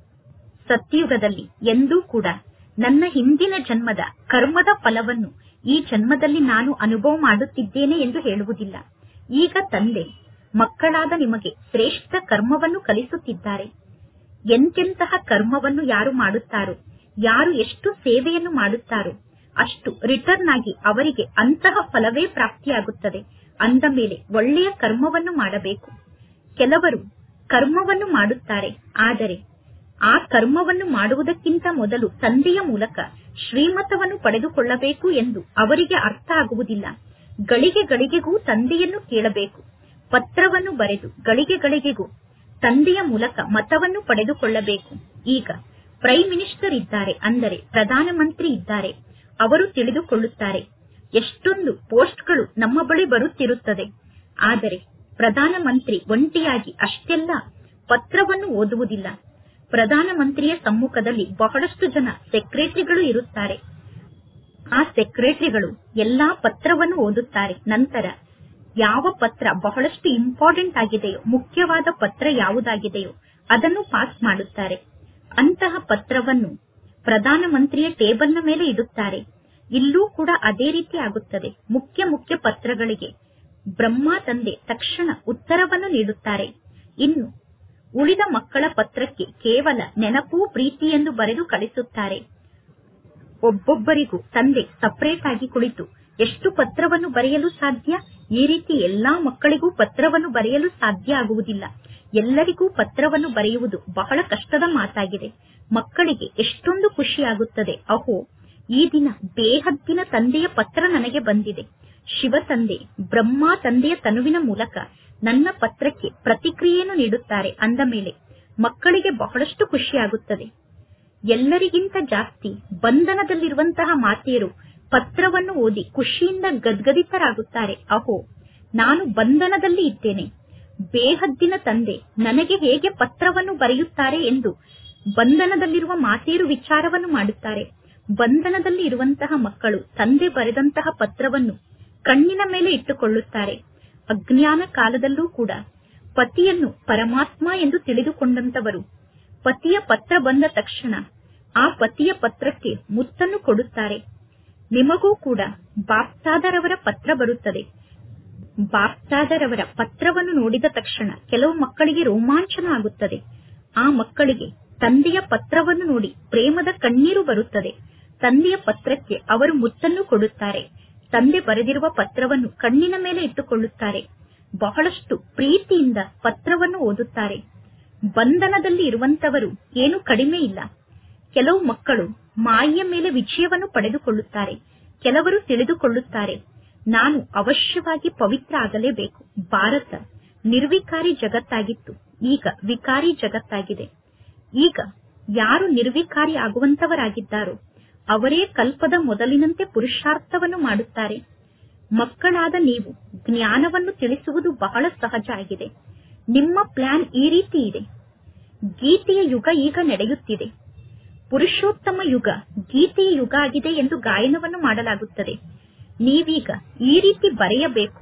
ಸತ್ಯುಗದಲ್ಲಿ ಎಂದೂ ಕೂಡ ನನ್ನ ಹಿಂದಿನ ಜನ್ಮದ ಕರ್ಮದ ಫಲವನ್ನು ಈ ಜನ್ಮದಲ್ಲಿ ನಾನು ಅನುಭವ ಮಾಡುತ್ತಿದ್ದೇನೆ ಎಂದು ಹೇಳುವುದಿಲ್ಲ ಈಗ ತಂದೆ ಮಕ್ಕಳಾದ ನಿಮಗೆ ಶ್ರೇಷ್ಠ ಕರ್ಮವನ್ನು ಕಲಿಸುತ್ತಿದ್ದಾರೆ ಎಂತೆಂತಹ ಕರ್ಮವನ್ನು ಯಾರು ಮಾಡುತ್ತಾರೋ ಯಾರು ಎಷ್ಟು ಸೇವೆಯನ್ನು ಮಾಡುತ್ತಾರೋ ಅಷ್ಟು ರಿಟರ್ನ್ ಆಗಿ ಅವರಿಗೆ ಅಂತಹ ಫಲವೇ ಪ್ರಾಪ್ತಿಯಾಗುತ್ತದೆ ಅಂದ ಮೇಲೆ ಒಳ್ಳೆಯ ಕರ್ಮವನ್ನು ಮಾಡಬೇಕು ಕೆಲವರು ಕರ್ಮವನ್ನು ಮಾಡುತ್ತಾರೆ ಆದರೆ ಆ ಕರ್ಮವನ್ನು ಮಾಡುವುದಕ್ಕಿಂತ ಮೊದಲು ತಂದೆಯ ಮೂಲಕ ಶ್ರೀಮತವನ್ನು ಪಡೆದುಕೊಳ್ಳಬೇಕು ಎಂದು ಅವರಿಗೆ ಅರ್ಥ ಆಗುವುದಿಲ್ಲ ಗಳಿಗೆ ಗಳಿಗೆಗೂ ತಂದೆಯನ್ನು ಕೇಳಬೇಕು ಪತ್ರವನ್ನು ಬರೆದು ಗಳಿಗೆ ಗಳಿಗೆಗೂ ತಂದೆಯ ಮೂಲಕ ಮತವನ್ನು ಪಡೆದುಕೊಳ್ಳಬೇಕು ಈಗ ಪ್ರೈಮ್ ಮಿನಿಸ್ಟರ್ ಇದ್ದಾರೆ ಅಂದರೆ ಪ್ರಧಾನಮಂತ್ರಿ ಇದ್ದಾರೆ ಅವರು ತಿಳಿದುಕೊಳ್ಳುತ್ತಾರೆ ಎಷ್ಟೊಂದು ಪೋಸ್ಟ್ಗಳು ನಮ್ಮ ಬಳಿ ಬರುತ್ತಿರುತ್ತದೆ ಆದರೆ ಪ್ರಧಾನಮಂತ್ರಿ ಒಂಟಿಯಾಗಿ ಅಷ್ಟೆಲ್ಲ ಪತ್ರವನ್ನು ಓದುವುದಿಲ್ಲ ಪ್ರಧಾನಮಂತ್ರಿಯ ಸಮ್ಮುಖದಲ್ಲಿ ಬಹಳಷ್ಟು ಜನ ಸೆಕ್ರೆಟರಿಗಳು ಇರುತ್ತಾರೆ ಆ ಸೆಕ್ರೆಟರಿಗಳು ಎಲ್ಲಾ ಪತ್ರವನ್ನು ಓದುತ್ತಾರೆ ನಂತರ ಯಾವ ಪತ್ರ ಬಹಳಷ್ಟು ಇಂಪಾರ್ಟೆಂಟ್ ಆಗಿದೆಯೋ ಮುಖ್ಯವಾದ ಪತ್ರ ಯಾವುದಾಗಿದೆಯೋ ಅದನ್ನು ಪಾಸ್ ಮಾಡುತ್ತಾರೆ ಅಂತಹ ಪತ್ರವನ್ನು ಪ್ರಧಾನಮಂತ್ರಿಯ ಟೇಬಲ್ನ ಮೇಲೆ ಇಡುತ್ತಾರೆ ಇಲ್ಲೂ ಕೂಡ ಅದೇ ರೀತಿ ಆಗುತ್ತದೆ ಮುಖ್ಯ ಮುಖ್ಯ ಪತ್ರಗಳಿಗೆ ಬ್ರಹ್ಮ ತಂದೆ ತಕ್ಷಣ ಉತ್ತರವನ್ನು ನೀಡುತ್ತಾರೆ ಇನ್ನು ಉಳಿದ ಮಕ್ಕಳ ಪತ್ರಕ್ಕೆ ಕೇವಲ ನೆನಪು ಪ್ರೀತಿ ಎಂದು ಬರೆದು ಕಳಿಸುತ್ತಾರೆ ಒಬ್ಬೊಬ್ಬರಿಗೂ ತಂದೆ ಸಪರೇಟ್ ಆಗಿ ಕುಳಿತು ಎಷ್ಟು ಪತ್ರವನ್ನು ಬರೆಯಲು ಸಾಧ್ಯ ಈ ರೀತಿ ಎಲ್ಲಾ ಮಕ್ಕಳಿಗೂ ಪತ್ರವನ್ನು ಬರೆಯಲು ಸಾಧ್ಯ ಆಗುವುದಿಲ್ಲ ಎಲ್ಲರಿಗೂ ಪತ್ರವನ್ನು ಬರೆಯುವುದು ಬಹಳ ಕಷ್ಟದ ಮಾತಾಗಿದೆ ಮಕ್ಕಳಿಗೆ ಎಷ್ಟೊಂದು ಖುಷಿಯಾಗುತ್ತದೆ ಅಹೋ ಈ ದಿನ ಬೇಹದ್ದಿನ ತಂದೆಯ ಪತ್ರ ನನಗೆ ಬಂದಿದೆ ಶಿವ ತಂದೆ ಬ್ರಹ್ಮ ತಂದೆಯ ತನುವಿನ ಮೂಲಕ ನನ್ನ ಪತ್ರಕ್ಕೆ ಪ್ರತಿಕ್ರಿಯೆಯನ್ನು ನೀಡುತ್ತಾರೆ ಅಂದ ಮೇಲೆ ಮಕ್ಕಳಿಗೆ ಬಹಳಷ್ಟು ಖುಷಿಯಾಗುತ್ತದೆ ಎಲ್ಲರಿಗಿಂತ ಜಾಸ್ತಿ ಬಂಧನದಲ್ಲಿರುವಂತಹ ಮಾತೆಯರು ಪತ್ರವನ್ನು ಓದಿ ಖುಷಿಯಿಂದ ಗದ್ಗದಿತರಾಗುತ್ತಾರೆ ಅಹೋ ನಾನು ಬಂಧನದಲ್ಲಿ ಇದ್ದೇನೆ ಬೇಹದ್ದಿನ ತಂದೆ ನನಗೆ ಹೇಗೆ ಪತ್ರವನ್ನು ಬರೆಯುತ್ತಾರೆ ಎಂದು ಬಂಧನದಲ್ಲಿರುವ ಮಾತೆಯರು ವಿಚಾರವನ್ನು ಮಾಡುತ್ತಾರೆ ಬಂಧನದಲ್ಲಿ ಇರುವಂತಹ ಮಕ್ಕಳು ತಂದೆ ಬರೆದಂತಹ ಪತ್ರವನ್ನು ಕಣ್ಣಿನ ಮೇಲೆ ಇಟ್ಟುಕೊಳ್ಳುತ್ತಾರೆ ಅಜ್ಞಾನ ಕಾಲದಲ್ಲೂ ಕೂಡ ಪತಿಯನ್ನು ಪರಮಾತ್ಮ ಎಂದು ತಿಳಿದುಕೊಂಡಂತವರು ಪತಿಯ ಪತ್ರ ಬಂದ ತಕ್ಷಣ ಆ ಪತಿಯ ಪತ್ರಕ್ಕೆ ಮುತ್ತನ್ನು ಕೊಡುತ್ತಾರೆ ನಿಮಗೂ ಕೂಡ ಬಾಪ್ತಾದರವರ ಪತ್ರ ಬರುತ್ತದೆ ಬಾಪ್ತಾದರವರ ಪತ್ರವನ್ನು ನೋಡಿದ ತಕ್ಷಣ ಕೆಲವು ಮಕ್ಕಳಿಗೆ ರೋಮಾಂಚನ ಆಗುತ್ತದೆ ಆ ಮಕ್ಕಳಿಗೆ ತಂದೆಯ ಪತ್ರವನ್ನು ನೋಡಿ ಪ್ರೇಮದ ಕಣ್ಣೀರು ಬರುತ್ತದೆ ತಂದೆಯ ಪತ್ರಕ್ಕೆ ಅವರು ಮುತ್ತನ್ನು ಕೊಡುತ್ತಾರೆ ತಂದೆ ಬರೆದಿರುವ ಪತ್ರವನ್ನು ಕಣ್ಣಿನ ಮೇಲೆ ಇಟ್ಟುಕೊಳ್ಳುತ್ತಾರೆ ಬಹಳಷ್ಟು ಪ್ರೀತಿಯಿಂದ ಪತ್ರವನ್ನು ಓದುತ್ತಾರೆ ಬಂಧನದಲ್ಲಿ ಇರುವಂತವರು ಏನು ಕಡಿಮೆ ಇಲ್ಲ ಕೆಲವು ಮಕ್ಕಳು ಮಾಯಿಯ ಮೇಲೆ ವಿಜಯವನ್ನು ಪಡೆದುಕೊಳ್ಳುತ್ತಾರೆ ಕೆಲವರು ತಿಳಿದುಕೊಳ್ಳುತ್ತಾರೆ ನಾನು ಅವಶ್ಯವಾಗಿ ಪವಿತ್ರ ಆಗಲೇಬೇಕು ಭಾರತ ನಿರ್ವಿಕಾರಿ ಜಗತ್ತಾಗಿತ್ತು ಈಗ ವಿಕಾರಿ ಜಗತ್ತಾಗಿದೆ ಈಗ ಯಾರು ನಿರ್ವಿಕಾರಿ ಆಗುವಂತವರಾಗಿದ್ದಾರೋ ಅವರೇ ಕಲ್ಪದ ಮೊದಲಿನಂತೆ ಪುರುಷಾರ್ಥವನ್ನು ಮಾಡುತ್ತಾರೆ ಮಕ್ಕಳಾದ ನೀವು ಜ್ಞಾನವನ್ನು ತಿಳಿಸುವುದು ಬಹಳ ಸಹಜ ಆಗಿದೆ ನಿಮ್ಮ ಪ್ಲಾನ್ ಈ ರೀತಿ ಇದೆ ಗೀತೆಯ ಯುಗ ಈಗ ನಡೆಯುತ್ತಿದೆ ಪುರುಷೋತ್ತಮ ಯುಗ ಗೀತೆಯ ಯುಗ ಆಗಿದೆ ಎಂದು ಗಾಯನವನ್ನು ಮಾಡಲಾಗುತ್ತದೆ ನೀವೀಗ ಈ ರೀತಿ ಬರೆಯಬೇಕು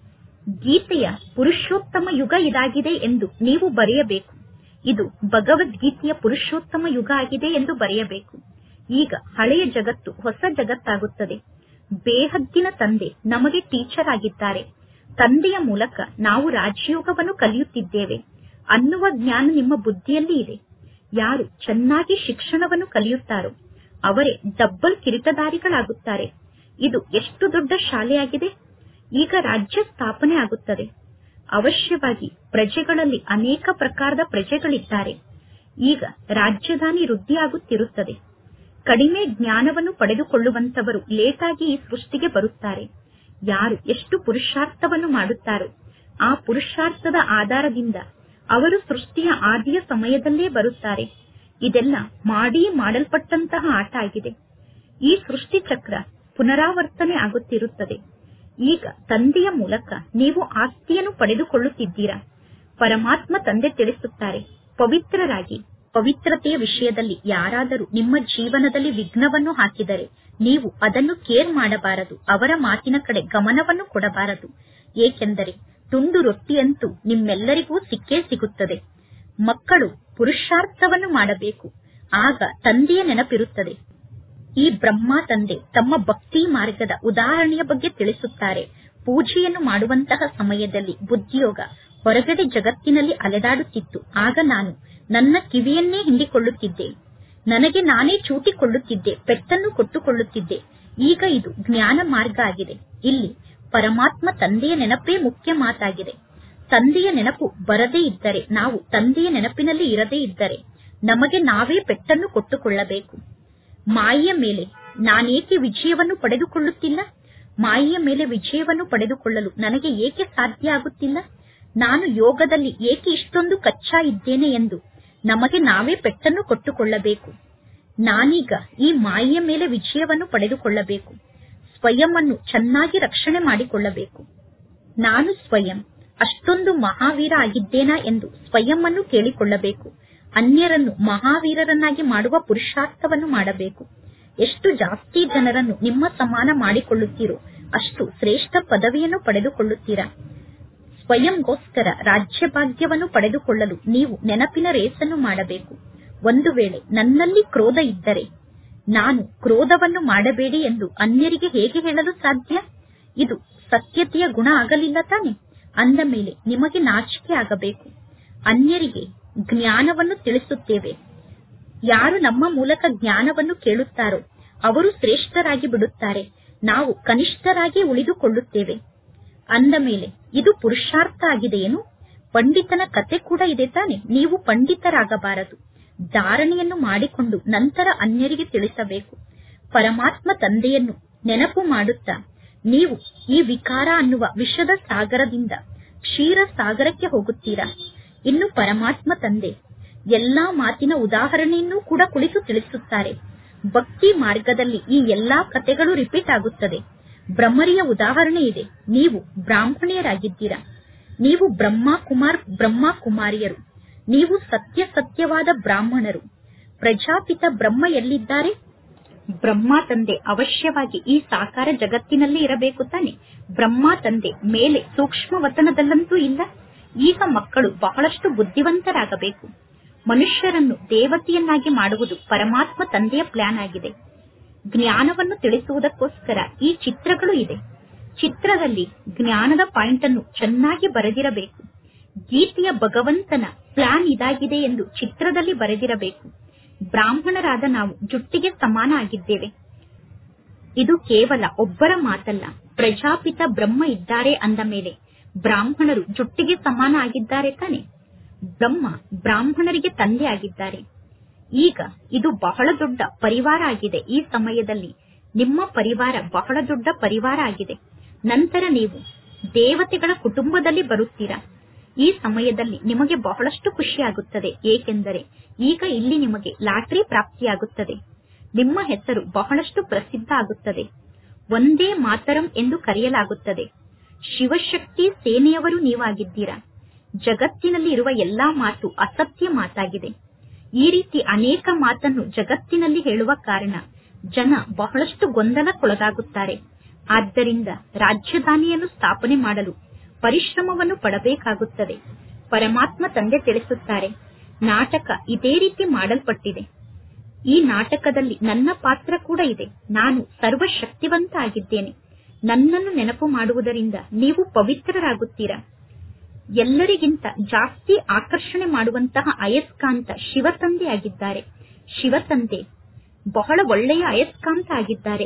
ಗೀತೆಯ ಪುರುಷೋತ್ತಮ ಯುಗ ಇದಾಗಿದೆ ಎಂದು ನೀವು ಬರೆಯಬೇಕು ಇದು ಭಗವದ್ಗೀತೆಯ ಪುರುಷೋತ್ತಮ ಯುಗ ಆಗಿದೆ ಎಂದು ಬರೆಯಬೇಕು ಈಗ ಹಳೆಯ ಜಗತ್ತು ಹೊಸ ಜಗತ್ತಾಗುತ್ತದೆ ಬೇಹದ್ದಿನ ತಂದೆ ನಮಗೆ ಟೀಚರ್ ಆಗಿದ್ದಾರೆ ತಂದೆಯ ಮೂಲಕ ನಾವು ರಾಜಯೋಗವನ್ನು ಕಲಿಯುತ್ತಿದ್ದೇವೆ ಅನ್ನುವ ಜ್ಞಾನ ನಿಮ್ಮ ಬುದ್ಧಿಯಲ್ಲಿ ಇದೆ ಯಾರು ಚೆನ್ನಾಗಿ ಶಿಕ್ಷಣವನ್ನು ಕಲಿಯುತ್ತಾರೋ ಅವರೇ ಡಬ್ಬಲ್ ಕಿರೀಟಧಾರಿಗಳಾಗುತ್ತಾರೆ ಇದು ಎಷ್ಟು ದೊಡ್ಡ ಶಾಲೆಯಾಗಿದೆ ಈಗ ರಾಜ್ಯ ಸ್ಥಾಪನೆ ಆಗುತ್ತದೆ ಅವಶ್ಯವಾಗಿ ಪ್ರಜೆಗಳಲ್ಲಿ ಅನೇಕ ಪ್ರಕಾರದ ಪ್ರಜೆಗಳಿದ್ದಾರೆ ಈಗ ರಾಜಧಾನಿ ವೃದ್ಧಿಯಾಗುತ್ತಿರುತ್ತದೆ ಕಡಿಮೆ ಜ್ಞಾನವನ್ನು ಪಡೆದುಕೊಳ್ಳುವಂತವರು ಲೇಟಾಗಿ ಈ ಸೃಷ್ಟಿಗೆ ಬರುತ್ತಾರೆ ಯಾರು ಎಷ್ಟು ಪುರುಷಾರ್ಥವನ್ನು ಮಾಡುತ್ತಾರೋ ಆ ಪುರುಷಾರ್ಥದ ಆಧಾರದಿಂದ ಅವರು ಸೃಷ್ಟಿಯ ಆದಿಯ ಸಮಯದಲ್ಲೇ ಬರುತ್ತಾರೆ ಇದೆಲ್ಲ ಮಾಡಿ ಮಾಡಲ್ಪಟ್ಟಂತಹ ಆಟ ಆಗಿದೆ ಈ ಸೃಷ್ಟಿ ಚಕ್ರ ಪುನರಾವರ್ತನೆ ಆಗುತ್ತಿರುತ್ತದೆ ಈಗ ತಂದೆಯ ಮೂಲಕ ನೀವು ಆಸ್ತಿಯನ್ನು ಪಡೆದುಕೊಳ್ಳುತ್ತಿದ್ದೀರಾ ಪರಮಾತ್ಮ ತಂದೆ ತಿಳಿಸುತ್ತಾರೆ ಪವಿತ್ರರಾಗಿ ಪವಿತ್ರತೆಯ ವಿಷಯದಲ್ಲಿ ಯಾರಾದರೂ ನಿಮ್ಮ ಜೀವನದಲ್ಲಿ ವಿಘ್ನವನ್ನು ಹಾಕಿದರೆ ನೀವು ಅದನ್ನು ಕೇರ್ ಮಾಡಬಾರದು ಅವರ ಮಾತಿನ ಕಡೆ ಗಮನವನ್ನು ಕೊಡಬಾರದು ಏಕೆಂದರೆ ತುಂಡು ರೊಟ್ಟಿಯಂತೂ ನಿಮ್ಮೆಲ್ಲರಿಗೂ ಸಿಕ್ಕೇ ಸಿಗುತ್ತದೆ ಮಕ್ಕಳು ಪುರುಷಾರ್ಥವನ್ನು ಮಾಡಬೇಕು ಆಗ ತಂದೆಯ ನೆನಪಿರುತ್ತದೆ ಈ ಬ್ರಹ್ಮ ತಂದೆ ತಮ್ಮ ಭಕ್ತಿ ಮಾರ್ಗದ ಉದಾಹರಣೆಯ ಬಗ್ಗೆ ತಿಳಿಸುತ್ತಾರೆ ಪೂಜೆಯನ್ನು ಮಾಡುವಂತಹ ಸಮಯದಲ್ಲಿ ಬುದ್ಧಿಯೋಗ ಹೊರಗಡೆ ಜಗತ್ತಿನಲ್ಲಿ ಅಲೆದಾಡುತ್ತಿತ್ತು ಆಗ ನಾನು ನನ್ನ ಕಿವಿಯನ್ನೇ ಹಿಂಡಿಕೊಳ್ಳುತ್ತಿದ್ದೆ ನನಗೆ ನಾನೇ ಚೂಟಿಕೊಳ್ಳುತ್ತಿದ್ದೆ ಪೆಟ್ಟನ್ನು ಕೊಟ್ಟುಕೊಳ್ಳುತ್ತಿದ್ದೆ ಈಗ ಇದು ಜ್ಞಾನ ಮಾರ್ಗ ಆಗಿದೆ ಇಲ್ಲಿ ಪರಮಾತ್ಮ ತಂದೆಯ ನೆನಪೇ ಮುಖ್ಯ ಮಾತಾಗಿದೆ ತಂದೆಯ ನೆನಪು ಬರದೇ ಇದ್ದರೆ ನಾವು ತಂದೆಯ ನೆನಪಿನಲ್ಲಿ ಇರದೇ ಇದ್ದರೆ ನಮಗೆ ನಾವೇ ಪೆಟ್ಟನ್ನು ಕೊಟ್ಟುಕೊಳ್ಳಬೇಕು ಮಾಯಿಯ ಮೇಲೆ ನಾನೇಕೆ ವಿಜಯವನ್ನು ಪಡೆದುಕೊಳ್ಳುತ್ತಿಲ್ಲ ಮಾಯಿಯ ಮೇಲೆ ವಿಜಯವನ್ನು ಪಡೆದುಕೊಳ್ಳಲು ನನಗೆ ಏಕೆ ಸಾಧ್ಯ ಆಗುತ್ತಿಲ್ಲ ನಾನು ಯೋಗದಲ್ಲಿ ಏಕೆ ಇಷ್ಟೊಂದು ಕಚ್ಚಾ ಇದ್ದೇನೆ ಎಂದು ನಮಗೆ ನಾವೇ ಪೆಟ್ಟನ್ನು ಕೊಟ್ಟುಕೊಳ್ಳಬೇಕು ನಾನೀಗ ಈ ಮಾಯಿಯ ಮೇಲೆ ವಿಜಯವನ್ನು ಪಡೆದುಕೊಳ್ಳಬೇಕು ಸ್ವಯಂ ಅನ್ನು ಚೆನ್ನಾಗಿ ರಕ್ಷಣೆ ಮಾಡಿಕೊಳ್ಳಬೇಕು ನಾನು ಸ್ವಯಂ ಅಷ್ಟೊಂದು ಮಹಾವೀರ ಆಗಿದ್ದೇನಾ ಎಂದು ಸ್ವಯಂ ಅನ್ನು ಕೇಳಿಕೊಳ್ಳಬೇಕು ಅನ್ಯರನ್ನು ಮಹಾವೀರರನ್ನಾಗಿ ಮಾಡುವ ಪುರುಷಾರ್ಥವನ್ನು ಮಾಡಬೇಕು ಎಷ್ಟು ಜಾಸ್ತಿ ಜನರನ್ನು ನಿಮ್ಮ ಸಮಾನ ಮಾಡಿಕೊಳ್ಳುತ್ತೀರೋ ಅಷ್ಟು ಶ್ರೇಷ್ಠ ಪದವಿಯನ್ನು ಪಡೆದುಕೊಳ್ಳುತ್ತೀರಾ ಸ್ವಯಂಗೋಸ್ಕರ ರಾಜ್ಯ ಭಾಗ್ಯವನ್ನು ಪಡೆದುಕೊಳ್ಳಲು ನೀವು ನೆನಪಿನ ರೇಸನ್ನು ಮಾಡಬೇಕು ಒಂದು ವೇಳೆ ನನ್ನಲ್ಲಿ ಕ್ರೋಧ ಇದ್ದರೆ ನಾನು ಕ್ರೋಧವನ್ನು ಮಾಡಬೇಡಿ ಎಂದು ಅನ್ಯರಿಗೆ ಹೇಗೆ ಹೇಳಲು ಸಾಧ್ಯ ಇದು ಸತ್ಯತೆಯ ಗುಣ ಆಗಲಿಲ್ಲ ತಾನೆ ಅಂದ ಮೇಲೆ ನಿಮಗೆ ನಾಚಿಕೆ ಆಗಬೇಕು ಅನ್ಯರಿಗೆ ಜ್ಞಾನವನ್ನು ತಿಳಿಸುತ್ತೇವೆ ಯಾರು ನಮ್ಮ ಮೂಲಕ ಜ್ಞಾನವನ್ನು ಕೇಳುತ್ತಾರೋ ಅವರು ಶ್ರೇಷ್ಠರಾಗಿ ಬಿಡುತ್ತಾರೆ ನಾವು ಕನಿಷ್ಠರಾಗಿ ಉಳಿದುಕೊಳ್ಳುತ್ತೇವೆ ಅಂದ ಮೇಲೆ ಇದು ಪುರುಷಾರ್ಥ ಆಗಿದೆಯೇನು ಪಂಡಿತನ ಕತೆ ಕೂಡ ಇದೆ ತಾನೆ ನೀವು ಪಂಡಿತರಾಗಬಾರದು ಧಾರಣೆಯನ್ನು ಮಾಡಿಕೊಂಡು ನಂತರ ಅನ್ಯರಿಗೆ ತಿಳಿಸಬೇಕು ಪರಮಾತ್ಮ ತಂದೆಯನ್ನು ನೆನಪು ಮಾಡುತ್ತಾ ನೀವು ಈ ವಿಕಾರ ಅನ್ನುವ ವಿಷದ ಸಾಗರದಿಂದ ಕ್ಷೀರ ಸಾಗರಕ್ಕೆ ಹೋಗುತ್ತೀರಾ ಇನ್ನು ಪರಮಾತ್ಮ ತಂದೆ ಎಲ್ಲಾ ಮಾತಿನ ಉದಾಹರಣೆಯನ್ನು ಕೂಡ ಕುಳಿತು ತಿಳಿಸುತ್ತಾರೆ ಭಕ್ತಿ ಮಾರ್ಗದಲ್ಲಿ ಈ ಎಲ್ಲಾ ಕಥೆಗಳು ರಿಪೀಟ್ ಆಗುತ್ತದೆ ಬ್ರಹ್ಮರಿಯ ಉದಾಹರಣೆ ಇದೆ ನೀವು ಬ್ರಾಹ್ಮಣಿಯರಾಗಿದ್ದೀರಾ ನೀವು ಬ್ರಹ್ಮ ಕುಮಾರ್ ಬ್ರಹ್ಮ ಕುಮಾರಿಯರು ನೀವು ಸತ್ಯ ಸತ್ಯವಾದ ಬ್ರಾಹ್ಮಣರು ಪ್ರಜಾಪಿತ ಬ್ರಹ್ಮ ಎಲ್ಲಿದ್ದಾರೆ ಬ್ರಹ್ಮ ತಂದೆ ಅವಶ್ಯವಾಗಿ ಈ ಸಾಕಾರ ಜಗತ್ತಿನಲ್ಲಿ ಇರಬೇಕು ತಾನೆ ಬ್ರಹ್ಮ ತಂದೆ ಮೇಲೆ ಸೂಕ್ಷ್ಮ ವತನದಲ್ಲಂತೂ ಇಲ್ಲ ಈಗ ಮಕ್ಕಳು ಬಹಳಷ್ಟು ಬುದ್ಧಿವಂತರಾಗಬೇಕು ಮನುಷ್ಯರನ್ನು ದೇವತೆಯನ್ನಾಗಿ ಮಾಡುವುದು ಪರಮಾತ್ಮ ತಂದೆಯ ಪ್ಲಾನ್ ಆಗಿದೆ ಜ್ಞಾನವನ್ನು ತಿಳಿಸುವುದಕ್ಕೋಸ್ಕರ ಈ ಚಿತ್ರಗಳು ಇದೆ ಚಿತ್ರದಲ್ಲಿ ಜ್ಞಾನದ ಪಾಯಿಂಟ್ ಅನ್ನು ಚೆನ್ನಾಗಿ ಬರೆದಿರಬೇಕು ಗೀತೆಯ ಭಗವಂತನ ಪ್ಲಾನ್ ಇದಾಗಿದೆ ಎಂದು ಚಿತ್ರದಲ್ಲಿ ಬರೆದಿರಬೇಕು ಬ್ರಾಹ್ಮಣರಾದ ನಾವು ಜುಟ್ಟಿಗೆ ಸಮಾನ ಆಗಿದ್ದೇವೆ ಇದು ಕೇವಲ ಒಬ್ಬರ ಮಾತಲ್ಲ ಪ್ರಜಾಪಿತ ಬ್ರಹ್ಮ ಇದ್ದಾರೆ ಅಂದ ಮೇಲೆ ಬ್ರಾಹ್ಮಣರು ಜುಟ್ಟಿಗೆ ಸಮಾನ ಆಗಿದ್ದಾರೆ ತಾನೆ ಬ್ರಹ್ಮ ಬ್ರಾಹ್ಮಣರಿಗೆ ತಂದೆ ಆಗಿದ್ದಾರೆ ಈಗ ಇದು ಬಹಳ ದೊಡ್ಡ ಪರಿವಾರ ಆಗಿದೆ ಈ ಸಮಯದಲ್ಲಿ ನಿಮ್ಮ ಪರಿವಾರ ಬಹಳ ದೊಡ್ಡ ಪರಿವಾರ ಆಗಿದೆ ನಂತರ ನೀವು ದೇವತೆಗಳ ಕುಟುಂಬದಲ್ಲಿ ಬರುತ್ತೀರಾ ಈ ಸಮಯದಲ್ಲಿ ನಿಮಗೆ ಬಹಳಷ್ಟು ಖುಷಿಯಾಗುತ್ತದೆ ಏಕೆಂದರೆ ಈಗ ಇಲ್ಲಿ ನಿಮಗೆ ಲಾಟರಿ ಪ್ರಾಪ್ತಿಯಾಗುತ್ತದೆ ನಿಮ್ಮ ಹೆಸರು ಬಹಳಷ್ಟು ಪ್ರಸಿದ್ಧ ಆಗುತ್ತದೆ ಒಂದೇ ಮಾತರಂ ಎಂದು ಕರೆಯಲಾಗುತ್ತದೆ ಶಿವಶಕ್ತಿ ಸೇನೆಯವರು ನೀವಾಗಿದ್ದೀರಾ ಜಗತ್ತಿನಲ್ಲಿ ಇರುವ ಎಲ್ಲಾ ಮಾತು ಅಸತ್ಯ ಮಾತಾಗಿದೆ ಈ ರೀತಿ ಅನೇಕ ಮಾತನ್ನು ಜಗತ್ತಿನಲ್ಲಿ ಹೇಳುವ ಕಾರಣ ಜನ ಬಹಳಷ್ಟು ಗೊಂದಲಕ್ಕೊಳಗಾಗುತ್ತಾರೆ ಆದ್ದರಿಂದ ರಾಜಧಾನಿಯನ್ನು ಸ್ಥಾಪನೆ ಮಾಡಲು ಪರಿಶ್ರಮವನ್ನು ಪಡಬೇಕಾಗುತ್ತದೆ ಪರಮಾತ್ಮ ತಂದೆ ತಿಳಿಸುತ್ತಾರೆ ನಾಟಕ ಇದೇ ರೀತಿ ಮಾಡಲ್ಪಟ್ಟಿದೆ ಈ ನಾಟಕದಲ್ಲಿ ನನ್ನ ಪಾತ್ರ ಕೂಡ ಇದೆ ನಾನು ಸರ್ವಶಕ್ತಿವಂತ ಆಗಿದ್ದೇನೆ ನನ್ನನ್ನು ನೆನಪು ಮಾಡುವುದರಿಂದ ನೀವು ಪವಿತ್ರರಾಗುತ್ತೀರಾ ಎಲ್ಲರಿಗಿಂತ ಜಾಸ್ತಿ ಆಕರ್ಷಣೆ ಮಾಡುವಂತಹ ಅಯಸ್ಕಾಂತ ಶಿವತಂದೆ ಆಗಿದ್ದಾರೆ ಶಿವತಂದೆ ಬಹಳ ಒಳ್ಳೆಯ ಅಯಸ್ಕಾಂತ ಆಗಿದ್ದಾರೆ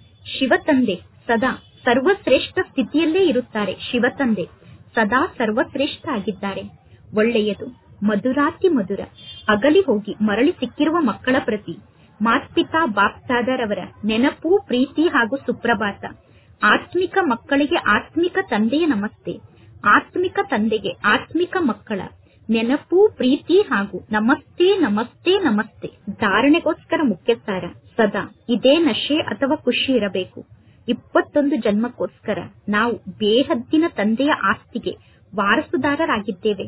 ಶಿವತಂದೆ ಸದಾ ಸರ್ವಶ್ರೇಷ್ಠ ಸ್ಥಿತಿಯಲ್ಲೇ ಇರುತ್ತಾರೆ ಶಿವತಂದೆ ಸದಾ ಸರ್ವಶ್ರೇಷ್ಠ ಆಗಿದ್ದಾರೆ ಒಳ್ಳೆಯದು ಮಧುರಾತಿ ಮಧುರ ಅಗಲಿ ಹೋಗಿ ಮರಳಿ ಸಿಕ್ಕಿರುವ ಮಕ್ಕಳ ಪ್ರತಿ ಮಾತ್ಪಿತಾ ಬಾಪ್ತಾದರವರ ನೆನಪು ಪ್ರೀತಿ ಹಾಗೂ ಸುಪ್ರಭಾತ ಆತ್ಮಿಕ ಮಕ್ಕಳಿಗೆ ಆತ್ಮಿಕ ತಂದೆಯ ನಮಸ್ತೆ ಆತ್ಮಿಕ ತಂದೆಗೆ ಆತ್ಮಿಕ ಮಕ್ಕಳ ನೆನಪು ಪ್ರೀತಿ ಹಾಗೂ ನಮಸ್ತೆ ನಮಸ್ತೆ ನಮಸ್ತೆ ಧಾರಣೆಗೋಸ್ಕರ ಮುಖ್ಯ ಸಾರ ಸದಾ ಇದೇ ನಶೆ ಅಥವಾ ಖುಷಿ ಇರಬೇಕು ಇಪ್ಪತ್ತೊಂದು ಜನ್ಮಕ್ಕೋಸ್ಕರ ನಾವು ಬೇಹದ್ದಿನ ತಂದೆಯ ಆಸ್ತಿಗೆ ವಾರಸುದಾರರಾಗಿದ್ದೇವೆ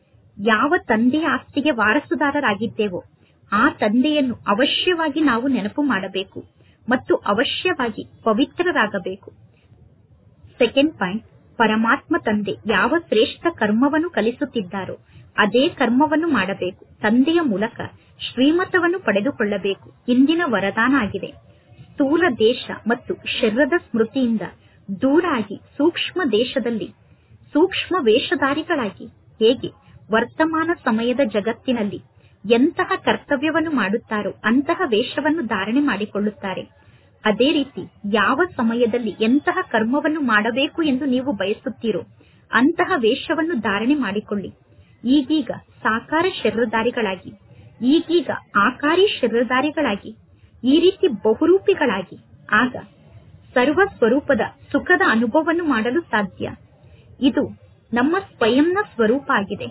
ಯಾವ ತಂದೆಯ ಆಸ್ತಿಗೆ ವಾರಸುದಾರರಾಗಿದ್ದೇವೋ ಆ ತಂದೆಯನ್ನು ಅವಶ್ಯವಾಗಿ ನಾವು ನೆನಪು ಮಾಡಬೇಕು ಮತ್ತು ಅವಶ್ಯವಾಗಿ ಪವಿತ್ರರಾಗಬೇಕು ಸೆಕೆಂಡ್ ಪಾಯಿಂಟ್ ಪರಮಾತ್ಮ ತಂದೆ ಯಾವ ಶ್ರೇಷ್ಠ ಕರ್ಮವನ್ನು ಕಲಿಸುತ್ತಿದ್ದಾರೋ ಅದೇ ಕರ್ಮವನ್ನು ಮಾಡಬೇಕು ತಂದೆಯ ಮೂಲಕ ಶ್ರೀಮತವನ್ನು ಪಡೆದುಕೊಳ್ಳಬೇಕು ಇಂದಿನ ವರದಾನ ಆಗಿದೆ ಸ್ಥೂಲ ದೇಶ ಮತ್ತು ಶರೀರದ ಸ್ಮೃತಿಯಿಂದ ದೂರಾಗಿ ಸೂಕ್ಷ್ಮ ದೇಶದಲ್ಲಿ ಸೂಕ್ಷ್ಮ ವೇಷಧಾರಿಗಳಾಗಿ ಹೇಗೆ ವರ್ತಮಾನ ಸಮಯದ ಜಗತ್ತಿನಲ್ಲಿ ಎಂತಹ ಕರ್ತವ್ಯವನ್ನು ಮಾಡುತ್ತಾರೋ ಅಂತಹ ವೇಷವನ್ನು ಧಾರಣೆ ಮಾಡಿಕೊಳ್ಳುತ್ತಾರೆ ಅದೇ ರೀತಿ ಯಾವ ಸಮಯದಲ್ಲಿ ಎಂತಹ ಕರ್ಮವನ್ನು ಮಾಡಬೇಕು ಎಂದು ನೀವು ಬಯಸುತ್ತೀರೋ ಅಂತಹ ವೇಷವನ್ನು ಧಾರಣೆ ಮಾಡಿಕೊಳ್ಳಿ ಈಗೀಗ ಸಾಕಾರ ಶರೀರಧಾರಿಗಳಾಗಿ ಈಗೀಗ ಆಕಾರಿ ಶರೀರಧಾರಿಗಳಾಗಿ ಈ ರೀತಿ ಬಹುರೂಪಿಗಳಾಗಿ ಆಗ ಸರ್ವ ಸ್ವರೂಪದ ಸುಖದ ಅನುಭವವನ್ನು ಮಾಡಲು ಸಾಧ್ಯ ಇದು ನಮ್ಮ ಸ್ವಯಂನ ಸ್ವರೂಪ ಆಗಿದೆ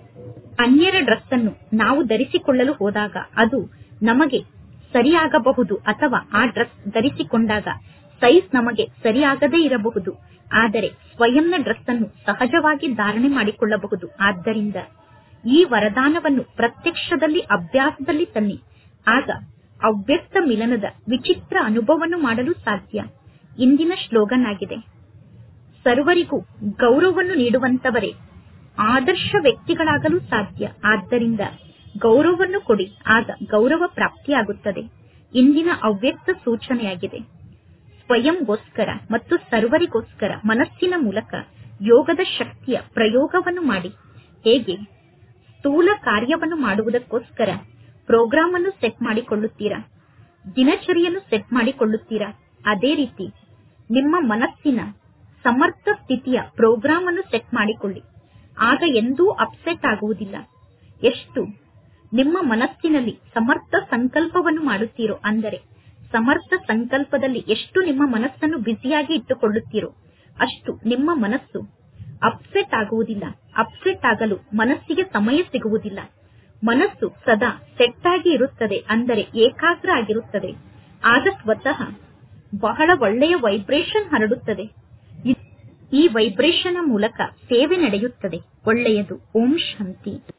ಅನ್ಯರ ಡ್ರೆಸ್ ಅನ್ನು ನಾವು ಧರಿಸಿಕೊಳ್ಳಲು ಹೋದಾಗ ಅದು ನಮಗೆ ಸರಿಯಾಗಬಹುದು ಅಥವಾ ಆ ಡ್ರೆಸ್ ಧರಿಸಿಕೊಂಡಾಗ ಸೈಜ್ ನಮಗೆ ಸರಿಯಾಗದೇ ಇರಬಹುದು ಆದರೆ ಸ್ವಯಂನ ಡ್ರೆಸ್ ಅನ್ನು ಸಹಜವಾಗಿ ಧಾರಣೆ ಮಾಡಿಕೊಳ್ಳಬಹುದು ಆದ್ದರಿಂದ ಈ ವರದಾನವನ್ನು ಪ್ರತ್ಯಕ್ಷದಲ್ಲಿ ಅಭ್ಯಾಸದಲ್ಲಿ ತನ್ನಿ ಆಗ ಅವ್ಯಕ್ತ ಮಿಲನದ ವಿಚಿತ್ರ ಅನುಭವವನ್ನು ಮಾಡಲು ಸಾಧ್ಯ ಇಂದಿನ ಶ್ಲೋಗನ್ ಆಗಿದೆ ಸರ್ವರಿಗೂ ಗೌರವವನ್ನು ನೀಡುವಂತವರೇ ಆದರ್ಶ ವ್ಯಕ್ತಿಗಳಾಗಲು ಸಾಧ್ಯ ಆದ್ದರಿಂದ ಗೌರವವನ್ನು ಕೊಡಿ ಆಗ ಗೌರವ ಪ್ರಾಪ್ತಿಯಾಗುತ್ತದೆ ಇಂದಿನ ಅವ್ಯಕ್ತ ಸೂಚನೆಯಾಗಿದೆ ಸ್ವಯಂಗೋಸ್ಕರ ಮತ್ತು ಸರ್ವರಿಗೋಸ್ಕರ ಮನಸ್ಸಿನ ಮೂಲಕ ಯೋಗದ ಶಕ್ತಿಯ ಪ್ರಯೋಗವನ್ನು ಮಾಡಿ ಹೇಗೆ ಸ್ಥೂಲ ಕಾರ್ಯವನ್ನು ಮಾಡುವುದಕ್ಕೋಸ್ಕರ ಪ್ರೋಗ್ರಾಮ್ ಅನ್ನು ಸೆಟ್ ಮಾಡಿಕೊಳ್ಳುತ್ತೀರಾ ದಿನಚರಿಯನ್ನು ಸೆಟ್ ಮಾಡಿಕೊಳ್ಳುತ್ತೀರಾ ಅದೇ ರೀತಿ ನಿಮ್ಮ ಮನಸ್ಸಿನ ಸಮರ್ಥ ಸ್ಥಿತಿಯ ಪ್ರೋಗ್ರಾಮ್ ಅನ್ನು ಸೆಟ್ ಮಾಡಿಕೊಳ್ಳಿ ಆಗ ಎಂದೂ ಅಪ್ಸೆಟ್ ಆಗುವುದಿಲ್ಲ ಎಷ್ಟು ನಿಮ್ಮ ಮನಸ್ಸಿನಲ್ಲಿ ಸಮರ್ಥ ಸಂಕಲ್ಪವನ್ನು ಮಾಡುತ್ತೀರೋ ಅಂದರೆ ಸಮರ್ಥ ಸಂಕಲ್ಪದಲ್ಲಿ ಎಷ್ಟು ನಿಮ್ಮ ಮನಸ್ಸನ್ನು ಬ್ಯುಸಿಯಾಗಿ ಇಟ್ಟುಕೊಳ್ಳುತ್ತೀರೋ ಅಷ್ಟು ನಿಮ್ಮ ಮನಸ್ಸು ಅಪ್ಸೆಟ್ ಆಗುವುದಿಲ್ಲ ಅಪ್ಸೆಟ್ ಆಗಲು ಮನಸ್ಸಿಗೆ ಸಮಯ ಸಿಗುವುದಿಲ್ಲ ಮನಸ್ಸು ಸದಾ ಸೆಟ್ ಆಗಿ ಇರುತ್ತದೆ ಅಂದರೆ ಏಕಾಗ್ರ ಆಗಿರುತ್ತದೆ ಆಗ ಸ್ವತಃ ಬಹಳ ಒಳ್ಳೆಯ ವೈಬ್ರೇಷನ್ ಹರಡುತ್ತದೆ ಈ ವೈಬ್ರೇಷನ್ ಮೂಲಕ ಸೇವೆ ನಡೆಯುತ್ತದೆ ಒಳ್ಳೆಯದು ಓಂ ಶಾಂತಿ